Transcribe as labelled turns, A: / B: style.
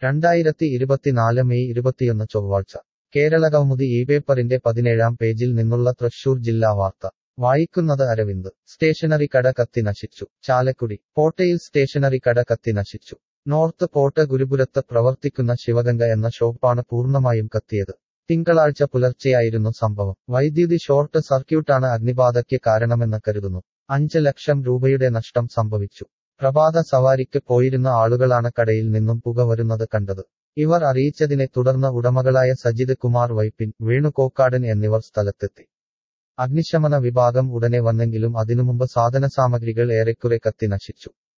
A: രണ്ടായിരത്തി ഇരുപത്തിനാല് മെയ് ഇരുപത്തിയൊന്ന് ചൊവ്വാഴ്ച കേരളകൗമുദി ഈ പേപ്പറിന്റെ പതിനേഴാം പേജിൽ നിന്നുള്ള തൃശൂർ ജില്ലാ വാർത്ത വായിക്കുന്നത് അരവിന്ദ് സ്റ്റേഷനറി കട കത്തി നശിച്ചു ചാലക്കുടി പോട്ടയിൽ സ്റ്റേഷനറി കട കത്തി നശിച്ചു നോർത്ത് പോർട്ട് ഗുരുപുരത്ത് പ്രവർത്തിക്കുന്ന ശിവഗംഗ എന്ന ഷോപ്പാണ് പൂർണ്ണമായും കത്തിയത് തിങ്കളാഴ്ച പുലർച്ചെയായിരുന്നു സംഭവം വൈദ്യുതി ഷോർട്ട് സർക്യൂട്ടാണ് അഗ്നിബാധയ്ക്ക് കാരണമെന്ന് കരുതുന്നു അഞ്ച് ലക്ഷം രൂപയുടെ നഷ്ടം സംഭവിച്ചു പ്രഭാത സവാരിക്ക് പോയിരുന്ന ആളുകളാണ് കടയിൽ നിന്നും പുക വരുന്നത് കണ്ടത് ഇവർ അറിയിച്ചതിനെ തുടർന്ന് ഉടമകളായ സജിത് കുമാർ വൈപ്പിൻ വേണുകോക്കാടൻ എന്നിവർ സ്ഥലത്തെത്തി അഗ്നിശമന വിഭാഗം ഉടനെ വന്നെങ്കിലും അതിനുമുമ്പ് സാധനസാമഗ്രികൾ ഏറെക്കുറെ കത്തി നശിച്ചു